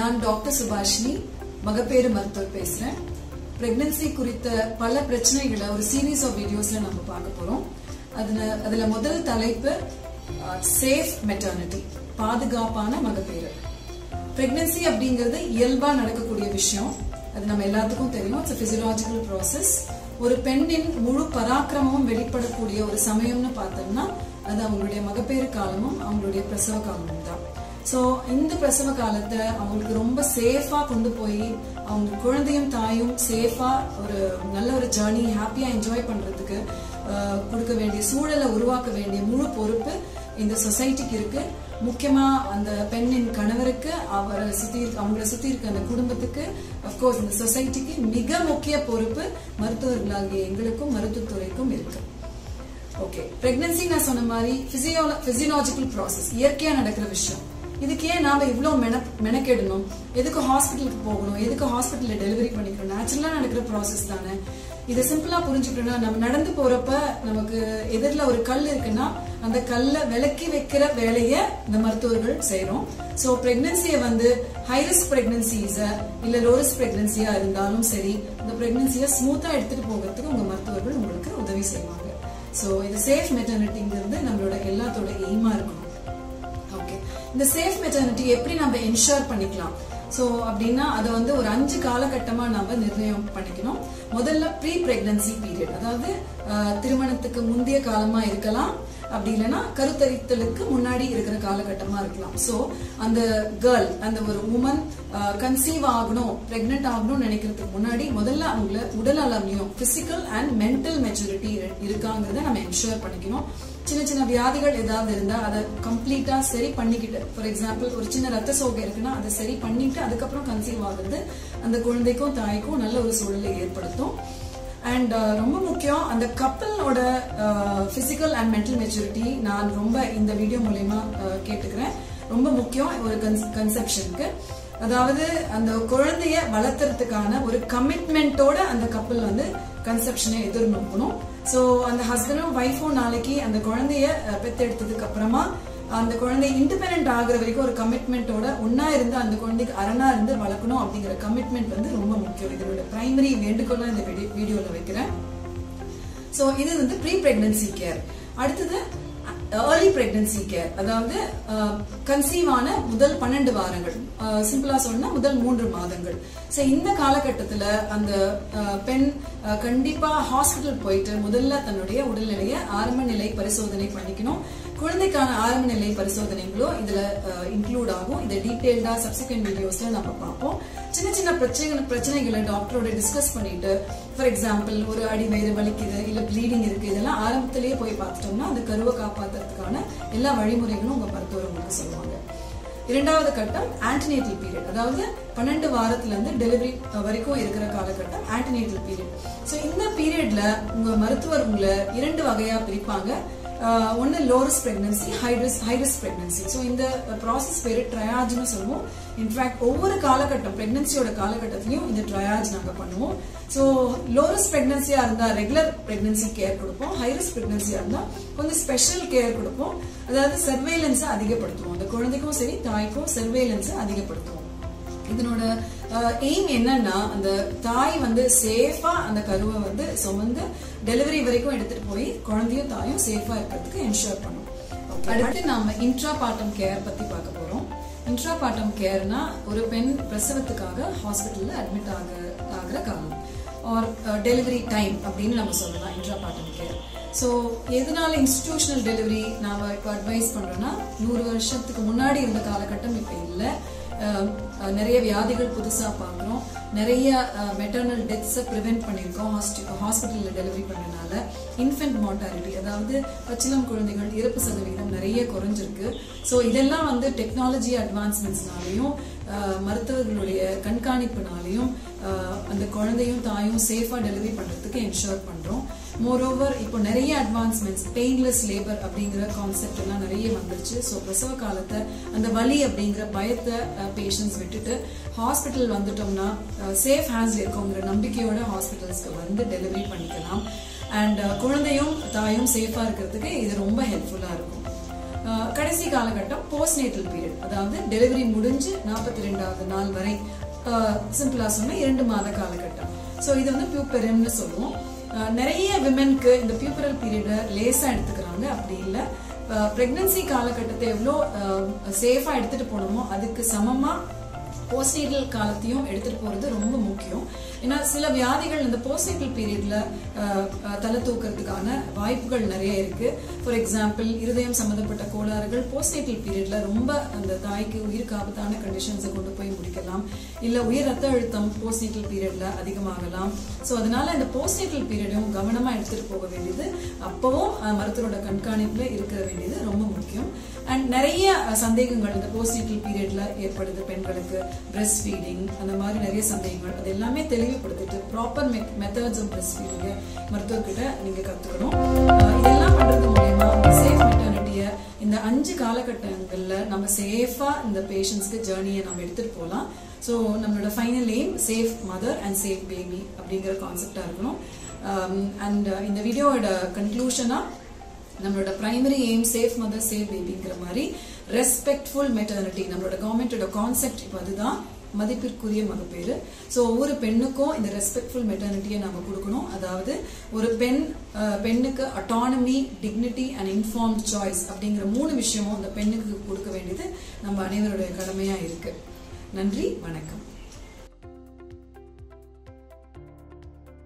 நான் டாக்டர் சுபாஷினி மகப்பேறு மருத்துவர் பேசுறேன் பிரெக்னன்சி குறித்த பல பிரச்சனைகளை ஒரு சீரீஸ் ஆஃப் வீடியோஸ்ல நம்ம பார்க்க போறோம் அதுல அதுல முதல் தலைப்பு சேஃப் மெட்டர்னிட்டி பாதுகாப்பான மகப்பேறு பிரெக்னன்சி அப்படிங்கிறது இயல்பா நடக்கக்கூடிய விஷயம் அது நம்ம எல்லாத்துக்கும் தெரியும் இட்ஸ் பிசியலாஜிக்கல் ப்ராசஸ் ஒரு பெண்ணின் முழு பராக்கிரமமும் வெளிப்படக்கூடிய ஒரு சமயம்னு பார்த்தோம்னா அது அவங்களுடைய மகப்பேறு காலமும் அவங்களுடைய பிரசவ காலமும் தான் ஸோ இந்த பிரசவ காலத்தை அவங்களுக்கு ரொம்ப சேஃபா கொண்டு போய் அவங்க குழந்தையும் தாயும் சேஃபா ஒரு நல்ல ஒரு ஜேர்னி ஹாப்பியா என்ஜாய் பண்றதுக்கு அஹ், கொடுக்க வேண்டிய சூழலை உருவாக்க வேண்டிய முழு பொறுப்பு இந்த சொசைட்டிக்கு இருக்கு முக்கியமா அந்த பெண்ணின் கணவருக்கு அவரை சுத்தி இருக்க- அவங்கள சுத்தி இருக்க அந்த குடும்பத்துக்கு அப்கோர்ஸ் இந்த சொசைட்டிக்கு மிக முக்கிய பொறுப்பு மருத்துவர்களாகிய எங்களுக்கும் மருத்துவத்துறைக்கும் இருக்கு ஓகே பிரெக்னன்சி நான் சொன்ன மாதிரி பிசியலாஜிக்கல் ப்ராசஸ் இயற்கையா நடக்கிற விஷயம் இதுக்கு ஏன் நாம இவ்வளவு மென மெனக்கெடணும் எதுக்கு ஹாஸ்பிட்டலுக்கு போகணும் எதுக்கு ஹாஸ்பிட்டல்ல டெலிவரி பண்ணிக்கணும் நேச்சுரலா நடக்கிற ப்ராசஸ் தானே இதை சிம்பிளா புரிஞ்சுக்கிட்டோம்னா நம்ம நடந்து போறப்ப நமக்கு எதிரில் ஒரு கல் இருக்குன்னா அந்த கல்லை விலக்கி வைக்கிற வேலையை இந்த மருத்துவர்கள் செய்றோம் ஸோ பிரெக்னன்சியை வந்து ஹைரிஸ்க் பிரெக்னன்சிஸ இல்ல லோரிஸ்க் பிரெக்னன்சியா இருந்தாலும் சரி இந்த பிரெக்னன்சியை ஸ்மூத்தா எடுத்துட்டு போகிறதுக்கு உங்க மருத்துவர்கள் உங்களுக்கு உதவி செய்வாங்க ஸோ இது சேஃப் மெட்டர்னிட்டிங்கிறது நம்மளோட எல்லாத்தோட எய்மா இருக்கணும் ஓகே இந்த சேஃப் மெட்டர்னிட்டி எப்படி நம்ம என்ஷூர் பண்ணிக்கலாம் சோ அப்படின்னா அதை வந்து ஒரு அஞ்சு காலகட்டமா நம்ம நிர்ணயம் பண்ணிக்கணும் முதல்ல ப்ரீ பிரெக்னன்சி பீரியட் அதாவது அஹ், திருமணத்துக்கு முந்தைய காலமா இருக்கலாம் அப்படி இல்லைன்னா கருத்தரித்தலுக்கு முன்னாடி இருக்கிற காலகட்டமா இருக்கலாம் சோ அந்த கேர்ள் அந்த ஒரு உமன் கன்சீவ் ஆகணும் பிரெக்னென்ட் ஆகணும்னு நினைக்கிறதுக்கு முன்னாடி முதல்ல அவங்கள உடல் அளவுலயும் பிசிக்கல் அண்ட் மென்டல் மெச்சூரிட்டி இருக்காங்கிறத நம்ம என்ஷூர் பண்ணிக்கணும் சின்ன சின்ன வியாதிகள் ஏதாவது இருந்தா அதை கம்ப்ளீட்டா சரி பண்ணிக்கிட்டு ஃபார் எக்ஸாம்பிள் ஒரு சின்ன ரத்த சோகை இருக்குன்னா அதை சரி பண்ணிட்டு அதுக்கப்புறம் கன்சீவ் ஆகுறது அந்த குழந்தைக்கும் தாய்க்கும் நல்ல ஒரு சூழலை ஏற்படுத்தும் அண்ட் ரொம்ப முக்கியம் அந்த கப்பலோட பிசிக்கல் அண்ட் மென்டல் மெச்சூரிட்டி நான் ரொம்ப இந்த வீடியோ மூலயமா அஹ், கேட்டுக்கிறேன் ரொம்ப முக்கியம் ஒரு கன்செப்ஷனுக்கு அதாவது அந்த குழந்தைய வளர்த்துறதுக்கான ஒரு கமிட்மெண்ட்டோட அந்த கப்பல் வந்து கன்செப்ஷனை எதிர்நோக்கணும் சோ அந்த ஹஸ்பண்டும் ஒய்ஃபும் நாளைக்கு அந்த குழந்தைய அஹ், பெத்தெடுத்ததுக்கு அப்புறமா அந்த குழந்தை இண்டிபெண்ட் ஆகுற வரைக்கும் ஒரு கமிட்மெண்ட்டோட ஒன்னா இருந்து அந்த குழந்தைக்கு அரணா இருந்து வளர்க்கணும் அப்படிங்கிற கமிட்மெண்ட் வந்து ரொம்ப முக்கியம் இதோட பிரைமரி வேண்டுகோளா இந்த வீடியோல வைக்கிறேன் சோ இது வந்து ப்ரீ பிரெக்னன்சி கேர் அடுத்தது ஏர்லி பிரெக்னன்சி கேர் அதாவது கன்சீவ் ஆன முதல் பன்னெண்டு வாரங்கள் சிம்பிளா சொன்னா முதல் மூன்று மாதங்கள் சோ இந்த காலகட்டத்துல அந்த அஹ், பெண் அஹ், கண்டிப்பா ஹாஸ்பிட்டல் போயிட்டு முதல்ல தன்னுடைய உடல்நிலையை ஆரம்ப நிலை பரிசோதனை பண்ணிக்கணும் குழந்தைக்கான ஆரம்ப நிலை பரிசோதனைகளும் இதுல இன்க்ளூட் ஆகும் இதை டீடைல்டா சப்சிக்வெண்ட் வீடியோஸ்ல நம்ம பார்ப்போம் சின்ன சின்ன பிரச்சனைகள் பிரச்சனைகளை டாக்டரோட டிஸ்கஸ் பண்ணிட்டு ஃபார் எக்ஸாம்பிள் ஒரு அடி வயிறு வலிக்குது இல்ல ப்ளீடிங் இருக்கு இதெல்லாம் ஆரம்பத்திலேயே போய் பார்த்துட்டோம்னா அந்த கருவை காப்பாத்துறதுக்கான எல்லா வழிமுறைகளும் உங்க மருத்துவர் உங்களுக்கு சொல்லுவாங்க இரண்டாவது கட்டம் ஆன்டினேட்டல் பீரியட் அதாவது பன்னெண்டு வாரத்துல இருந்து டெலிவரி வரைக்கும் இருக்கிற காலகட்டம் ஆன்டினேட்டல் பீரியட் சோ இந்த பீரியட்ல உங்க மருத்துவர் உங்களை இரண்டு வகையா பிரிப்பாங்க ஆஹ் ஒன்னு low risk pregnancy high risk high risk pregnancy so இந்த ப்ராசஸ் பேரு ட்ரையாஜ்னு சொல்லுவோம் இன்ஃபேக்ட் ஒவ்வொரு காலகட்டம் பிரெக்னன்சியோட காலகட்டத்திலையும் இந்த ட்ரையாஜ் நாங்க பண்ணுவோம் ஸோ லோரஸ் பிரெக்னன்சியா இருந்தா ரெகுலர் பிரெக்னன்சி கேர் கொடுப்போம் ஹைரிஸ் பிரெக்னன்சியா இருந்தா கொஞ்சம் ஸ்பெஷல் கேர் கொடுப்போம் அதாவது சர்வேலன்ஸை அதிகப்படுத்துவோம் அந்த குழந்தைக்கும் சரி தாய்க்கும் சர்வேலன்ஸை அதிகப்படுத்துவோம் இதனோட எய்ம் என்னன்னா அந்த தாய் வந்து சேஃபா அந்த கருவை வந்து சுமந்து டெலிவரி வரைக்கும் எடுத்துட்டு போய் குழந்தையும் தாயும் சேஃபா இருக்கிறதுக்கு என்ஷூர் பண்ணும் Okay. அடுத்து நாம இன்ட்ரா பார்ட்டம் கேர் பத்தி பார்க்க போறோம் இன்ட்ரா பார்ட்டம் கேர்னா ஒரு பெண் பிரசவத்துக்காக ஹாஸ்பிட்டல்ல அட்மிட் ஆக ஆகிற காலம் ஆர் டெலிவரி டைம் அப்படின்னு நம்ம சொல்லலாம் இன்ட்ரா பார்ட்டம் கேர் ஸோ எதனால இன்ஸ்டிடியூஷனல் டெலிவரி நாம இப்போ அட்வைஸ் பண்றோம்னா நூறு வருஷத்துக்கு முன்னாடி இருந்த காலகட்டம் இப்போ இல்லை அஹ் அஹ் நிறைய வியாதிகள் புதுசா பார்க்குறோம் நிறைய மெட்டர்னல் டெத்ஸை ப்ரிவென்ட் பண்ணியிருக்கோம் ஹாஸ்பிட்டலில் டெலிவரி பண்ணனால இன்ஃபென்ட் மார்டாலிட்டி அதாவது பச்சிளம் குழந்தைகள் இறப்பு சதவீதம் நிறைய குறைஞ்சிருக்கு ஸோ இதெல்லாம் வந்து டெக்னாலஜி அட்வான்ஸ்மெண்ட்ஸ்னாலையும் மருத்துவர்களுடைய கண்காணிப்புனாலையும் அஹ், அந்த குழந்தையும் தாயும் சேஃபா டெலிவரி பண்றதுக்கு என்ஷூர் பண்றோம் மோரோவர் இப்போ நிறைய அட்வான்ஸ்மெண்ட்ஸ் பெயின்லெஸ் லேபர் அப்படிங்கிற கான்செப்ட் எல்லாம் நிறைய வந்துருச்சு ஸோ பிரசவ காலத்தை அந்த வலி அப்படிங்கிற பயத்தை பேஷண்ட்ஸ் விட்டுட்டு ஹாஸ்பிட்டல் வந்துட்டோம்னா சேஃப் ஹேண்ட்ஸ் இருக்கோங்கிற நம்பிக்கையோட ஹாஸ்பிட்டல்ஸ்க்கு வந்து டெலிவரி பண்ணிக்கலாம் அண்ட் குழந்தையும் தாயும் சேஃபா இருக்கிறதுக்கு இது ரொம்ப ஹெல்ப்ஃபுல்லா இருக்கும் ஆஹ் கடைசி காலகட்டம் போஸ்ட் நேட்டல் பீரியட் அதாவது டெலிவரி முடிஞ்சு நாற்பத்தி ரெண்டாவது நாள் வரை சிம்பிளா சொன்னா இரண்டு மாத காலகட்டம் ஸோ இது வந்து பியூப்பெரம்னு சொல்லுவோம் ஆஹ் நிறைய விமென்க்கு இந்த பியூப்பரல் பீரியட லேசா எடுத்துக்கிறாங்க அப்படி இல்லை பிரெக்னன்சி காலகட்டத்தை எவ்வளோ சேஃபா எடுத்துட்டு போனோமோ அதுக்கு சமமா போஸ்ட்நேட்டல் காலத்தையும் எடுத்துட்டு போறது ரொம்ப முக்கியம் ஏன்னா சில வியாதிகள் இந்த போஸ்ட்நேட்டல் பீரியட்ல தலை தூக்கிறதுக்கான வாய்ப்புகள் நிறைய இருக்கு ஃபார் எக்ஸாம்பிள் இருதயம் சம்பந்தப்பட்ட கோளாறுகள் போஸ்ட்நேட்டல் பீரியட்ல ரொம்ப அந்த தாய்க்கு உயிருக்கு ஆபத்தான கண்டிஷன்ஸை கொண்டு போய் முடிக்கலாம் இல்ல உயர் ரத்த அழுத்தம் போஸ்ட்நேட்டல் பீரியட்ல அதிகமாகலாம் ஸோ அதனால இந்த போஸ்ட்நேட்டல் பீரியடும் கவனமா எடுத்துட்டு போக வேண்டியது அப்பவும் அஹ், மருத்துவரோட கண்காணிப்புல இருக்க வேண்டியது ரொம்ப முக்கியம் அண்ட் நிறைய அஹ், சந்தேகங்கள் இந்த போஸ்ட்நேட்டல் பீரியட்ல ஏற்படுது பெண்களுக்கு பிரஸ்ட் ஃபீடிங் அந்த மாதிரி நிறைய சந்தேகங்கள் அது எல்லாமே தெளிவுபடுத்திட்டு ப்ராப்பர் மெத்தட்ஸ் ஆஃப் பிரஸ்ட் ஃபீடிங்க மருத்துவர்கிட்ட நீங்க கத்துக்கணும் அஹ், இதெல்லாம் பண்றது மூலயமா சேஃப் மெட்டர்னிட்டிய இந்த அஞ்சு காலகட்டங்கள்ல நம்ம சேஃபா இந்த பேஷண்ட்ஸ்க்கு ஜேர்னியை நம்ம எடுத்துட்டு போகலாம் ஸோ நம்மளோட final aim safe mother and safe baby அப்படிங்கிற கான்செப்டா இருக்கணும் அண்ட் இந்த வீடியோவோட கன்க்ளூஷனா நம்மளோட primary aim safe mother safe பேபிங்கிற மாதிரி ரெஸ்பெக்ட்ஃபுல் மெட்டர்னிட்டி நம்மளோட கவர்மெண்டோட கான்செப்ட் இப்போ அதுதான் மதிப்பிற்குரிய மகப்பேறு ஸோ ஒவ்வொரு பெண்ணுக்கும் இந்த ரெஸ்பெக்ட்ஃபுல் மெட்டர்னிட்டியை நம்ம கொடுக்கணும் அதாவது ஒரு பெண் அஹ், பெண்ணுக்கு autonomy dignity and inform choice அப்படிங்கிற மூணு விஷயமும் அந்த பெண்ணுக்கு கொடுக்க வேண்டியது நம்ம அனைவருடைய கடமையா இருக்கு நன்றி வணக்கம்